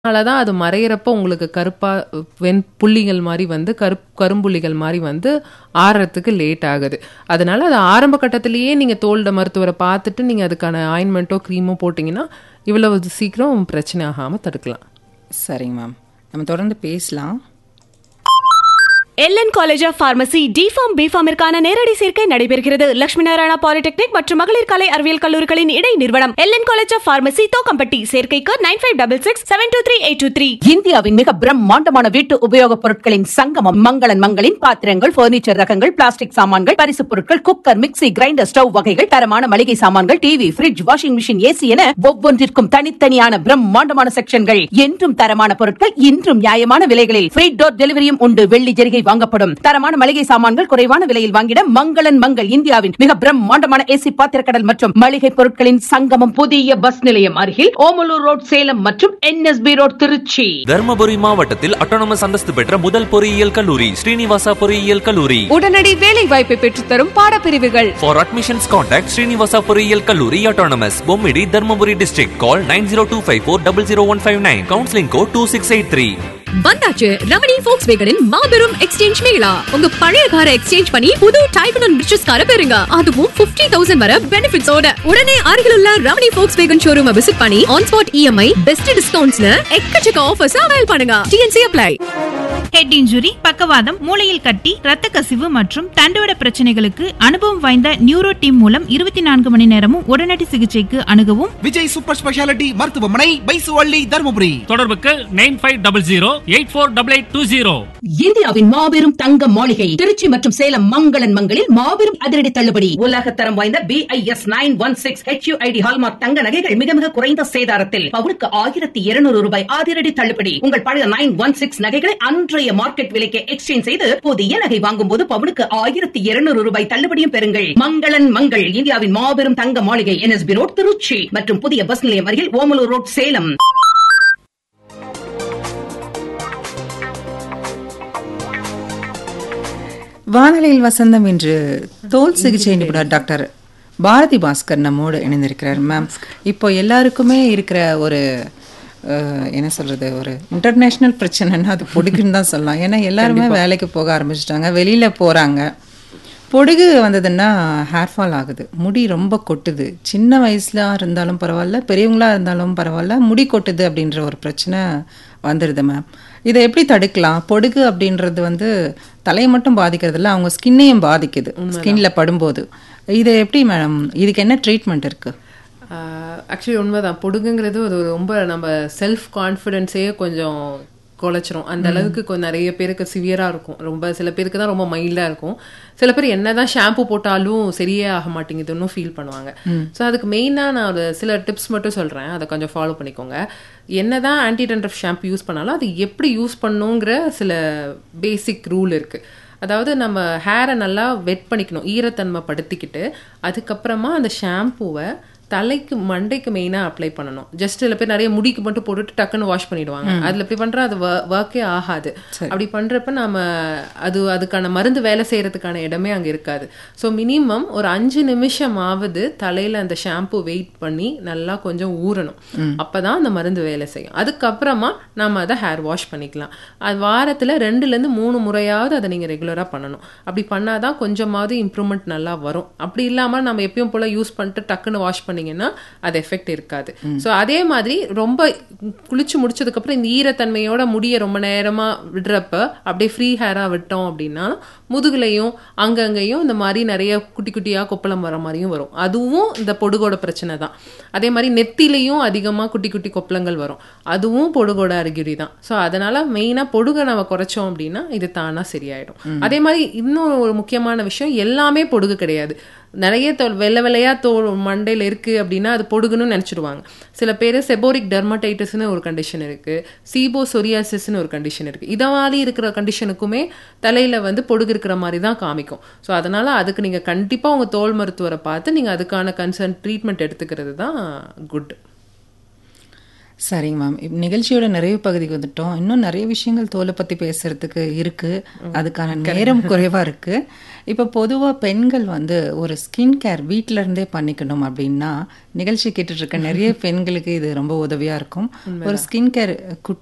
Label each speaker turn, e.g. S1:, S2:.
S1: அதனால தான் அது மறையிறப்ப உங்களுக்கு கருப்பா வெண் புள்ளிகள் மாரி வந்து கருப் கரும்புள்ளிகள் மாரி வந்து ஆறுறதுக்கு லேட் ஆகுது. அதனால அது ஆரம்ப கட்டத்திலேயே நீங்க தோல் மருத்துவர பார்த்துட்டு நீங்க அதுக்கான ஆயின்மென்ட்டோ, கிரீமோ போட்டீங்கன்னா, இவ்வளவு சீக்கிரம் பிரச்சனை ஆகாம தடுக்கலாம்.
S2: சரிங்க மேம். நம்ம தொடர்ந்து பேசலாம்.
S3: LN college of pharmacy D Pharm பிஃபார்மிற்கான நேரடி சேர்க்கை நடைபெறுகிறது லட்சுமி நாராயணா பாலிடெக்னிக் மற்றும் மகளிர் கலை அறிவியல் கல்லூரிகளின் இடை நிறுவனம் LN college of pharmacy Thokkampatti சேர்க்கைக்கு nine five double six seven two three eight two three
S4: இந்தியாவின் மிக பிரம்மாண்டமான வீட்டு உபயோகப் பொருட்களின் சங்கமம் மங்களன் மங்களின் பாத்திரங்கள் பர்னிச்சர் ரகங்கள் பிளாஸ்டிக் சாமான்கள் பரிசுப் பொருட்கள் குக்கர் மிக்ஸி கிரைண்டர் ஸ்டவ் வகைகள் தரமான மளிகை சாமான்கள் TV fridge washing machine AC என ஒவ்வொன்றிற்கும் தனித்தனியான பிரம்மாண்டமான செக்ஷன்கள் என்றும் தரமான பொருட்கள் இன்றும் நியாயமான விலைகளில் ஃப்ரீ டோர் டெலிவரியும் உண்டு வெள்ளி ஜெரிகை வாங்கப்படும் தரமான மளிகை சாமான்கள் குறைவான விலையில் வாங்கிட மங்களன் மங்கள் இந்தியாவின் மிக பிரம்மாண்டமான ஏசி பாத்திரக்கடல் மற்றும் மளிகை பொருட்களின் சங்கமம் புதிய பஸ் நிலையம் அருகில் ஓமலூர் ரோட் சேலம் மற்றும் என்எஸ்பி ரோட் திருச்சி
S5: தர்மபுரி மாவட்டத்தில் அட்டானமஸ் அந்தஸ்து பெற்ற முதல் பொறியியல் கல்லூரி ஸ்ரீனிவாசா பொறியியல் கல்லூரி
S6: உடனடி வேலை வாய்ப்பை பெற்றுத்தரும் பாடப்பிரிவுகள்
S5: For admissions contact Srinivasa பொறியியல் கல்லூரி autonomous Bommidi Dharmapuri district call 9025400159 counseling code 2683
S6: வந்தாச்சு ரமணி ஃபோக்ஸ் வேகனின் மாபெரும் எக்ஸ்சேஞ்ச் மேளா உங்க பழைய காரை எக்ஸ்சேஞ்ச் பண்ணி புது டைப் அண்ட் ரிச்சஸ் காரை பெறுங்க அதுவும் 50000 தௌசண்ட் வர பெனிஃபிட்ஸோட உடனே அருகில் உள்ள Ramani Volkswagen showroom visit பண்ணி ஆன் ஸ்பாட் இஎம்ஐ பெஸ்ட் டிஸ்கவுண்ட்ஸ்னு எக்கச்சக்க ஆஃபர்ஸ் அவைல் பண்ணுங்க டிஎன்சி அப்ளை
S7: ஹெட் இன்ஜுரி பக்கவாதம் மூளையில் கட்டி இரத்த கசிவு மற்றும் தண்டுவட பிரச்சனைகளுக்கு அனுபவம் வாய்ந்த நியூரோ டீம் மூலம் இருபத்தி நான்கு மணி நேரமும் உடனடி சிகிச்சைக்கு அணுகவும்
S8: விஜய் சூப்பர் ஸ்பெஷாலிட்டி மருத்துவமனை பைசுவள்ளி தருமபுரி
S9: தொடர்புக்கு nine five double zero eight four double eight two zero
S4: இந்தியாவின் மாபெரும் தங்க மாளிகை திருச்சி மற்றும் சேலம் மங்களன் மங்களில் மாபெரும் அதிரடி தள்ளுபடி உலக தரம் வாய்ந்த BIS nine one six HUID hallmark தங்க நகைகள் மிக மிக குறைந்த சேதாரத்தில் பவுனுக்கு ஆயிரத்தி இருநூறு ரூபாய் அதிரடி தள்ளுபடி உங்கள் பழைய நைன் ஒன் சிக்ஸ் நகைகளை அன்றைய மார்க்கெட் விலைக்கு எக்ஸ்சேஞ்ச் செய்து புதிய நகை வாங்கும் போது பவுனுக்கு ஆயிரத்தி இருநூறு ரூபாய் தள்ளுபடியும் பெறுங்கள் மங்களன் மங்கள் இந்தியாவின் மாபெரும் தங்க மாளிகை என்எஸ்பி ரோட் திருச்சி மற்றும் புதிய பஸ் நிலையம் அருகில் ஓமலூர் ரோட் சேலம்
S2: வானொலியில் வசந்தம் என்று தோல் சிகிச்சை நிபுணர் டாக்டர் பாரதி பாஸ்கர் நம்மோடு இணைந்திருக்கிறார் மேம் இப்போ எல்லாருக்குமே இருக்கிற ஒரு அஹ், என்ன சொல்றது ஒரு இன்டர்நேஷ்னல் பிரச்சனைன்னா அது பொடுகுன்னு தான் சொல்லலாம் ஏன்னா எல்லாருமே வேலைக்கு போக ஆரம்பிச்சிட்டாங்க வெளியில போறாங்க பொடுகு வந்ததுன்னா ஹேர் ஃபால் ஆகுது முடி ரொம்ப கொட்டுது சின்ன வயசுல இருந்தாலும் பரவாயில்ல பெரியவங்களா இருந்தாலும் பரவாயில்ல முடி கொட்டுது அப்படின்ற ஒரு பிரச்சனை வந்துடுது மேம் இதை எப்படி தடுக்கலாம் பொடுகு அப்படின்றது வந்து தலையை மட்டும் பாதிக்கிறது இல்ல அவங்க ஸ்கின்னையும் பாதிக்குது ஸ்கின்ல படும்போது இது எப்படி மேடம் இதுக்கு என்ன ட்ரீட்மெண்ட் இருக்கு
S1: ஆக்சுவலி உண்மைதான் பொடுங்குங்கிறது ஒரு ரொம்ப நம்ம செல்ஃப் கான்ஃபிடென்ஸையே கொஞ்சம் குலைச்சிரும் அந்த அளவுக்கு கொஞ்சம் நிறைய பேருக்கு சிவியரா இருக்கும் ரொம்ப சில பேருக்கு தான் ரொம்ப மைல்டா இருக்கும் சில பேர் என்னதான் ஷாம்பு போட்டாலும் சரியே ஆக மாட்டேங்குதுன்னு ஃபீல் பண்ணுவாங்க ஸோ அதுக்கு மெயினாக நான் ஒரு சில டிப்ஸ் மட்டும் சொல்றேன் அதை கொஞ்சம் ஃபாலோ பண்ணிக்கோங்க என்னதான் ஆன்டி டென்ட்ரஃப் ஷாம்பு யூஸ் பண்ணாலும் அது எப்படி யூஸ் பண்ணுங்கிற சில பேசிக் ரூல் இருக்கு அதாவது நம்ம ஹேரை நல்லா வெட் பண்ணிக்கணும் ஈரத்தன்மை படுத்திக்கிட்டு அதுக்கப்புறமா அந்த ஷாம்புவை தலைக்கு மண்டைக்கு மெயினாக அப்ளை பண்ணணும் ஜஸ்ட் சில பேர் நிறைய முடிக்கு மட்டும் போட்டுட்டு டக்குன்னு வாஷ் பண்ணிடுவாங்க அதில் இப்படி பண்ணுறா அது ஒர்க்கே ஆகாது அப்படி பண்ணுறப்ப நம்ம அது அதுக்கான மருந்து வேலை செய்யறதுக்கான இடமே அங்கே இருக்காது ஸோ மினிமம் ஒரு அஞ்சு நிமிஷம் ஆவது தலையில் அந்த ஷாம்பு வெயிட் பண்ணி நல்லா கொஞ்சம் ஊறணும் அப்பதான் அந்த மருந்து வேலை செய்யும் அதுக்கப்புறமா நம்ம அதை ஹேர் வாஷ் பண்ணிக்கலாம் அது வாரத்தில் ரெண்டுலேருந்து மூணு முறையாவது அதை நீங்கள் ரெகுலராக பண்ணணும் அப்படி பண்ணாதான் கொஞ்சமாவது இம்ப்ரூவ்மெண்ட் நல்லா வரும் அப்படி இல்லாமல் நம்ம எப்பயும் போல யூஸ் பண்ணிட்டு டக்குன்னு வாஷ் பண்ணீங்கன்னா அது எஃபெக்ட் இருக்காது ஸோ அதே மாதிரி ரொம்ப குளிச்சு முடிச்சதுக்கப்புறம் இந்த ஈரத்தன்மையோட முடிய ரொம்ப நேரமா விடுறப்ப அப்படியே ஃப்ரீ ஹேரா விட்டோம் அப்படின்னா முதுகுலையும் அங்கங்கேயும் இந்த மாதிரி நிறைய குட்டி குட்டியா கொப்பளம் வர மாதிரியும் வரும் அதுவும் இந்த பொடுகோட பிரச்சனை தான் அதே மாதிரி நெத்திலையும் அதிகமா குட்டி குட்டி கொப்பளங்கள் வரும் அதுவும் பொடுகோட அறிகுறி தான் ஸோ அதனால மெயினா பொடுகை நம்ம குறைச்சோம் அப்படின்னா இது தானா சரியாயிடும் அதே மாதிரி இன்னொரு ஒரு முக்கியமான விஷயம் எல்லாமே பொடுகு கிடையாது நிறைய தோல் வெள்ளை வெள்ளையா தோல் மண்டையில் இருக்கு அப்படின்னா அது பொடுகுன்னு நினைச்சிடுவாங்க சில பேர் செபோரிக் டெர்மடைட்டிஸ்னு ஒரு கண்டிஷன் இருக்கு சீபோ சொரியாசிஸ்னு ஒரு கண்டிஷன் இருக்கு இத மாதிரி இருக்கிற கண்டிஷனுக்குமே தலையில வந்து பொடுகு இருக்கிற மாதிரி தான் காமிக்கும் ஸோ அதனால அதுக்கு நீங்க கண்டிப்பா உங்க தோல் மருத்துவரை பார்த்து நீங்க அதுக்கான கன்சர்ன் ட்ரீட்மெண்ட் எடுத்துக்கிறது தான் குட்
S2: சரிங்க மேம் இப்ப நிகழ்ச்சியோட நிறைவு பகுதிக்கு வந்துட்டோம் இன்னும் நிறைய விஷயங்கள் தோலை பத்தி பேசுறதுக்கு இருக்கு அதுக்கான நேரம் குறைவா இருக்கு இப்போ பொதுவா பெண்கள் வந்து ஒரு ஸ்கின் கேர் வீட்ல இருந்தே பண்ணிக்கணும் அப்படின்னா நிகழ்ச்சி கேட்டுட்டு இருக்க நிறைய பெண்களுக்கு இது ரொம்ப உதவியா இருக்கும் ஒரு ஸ்கின் கேர்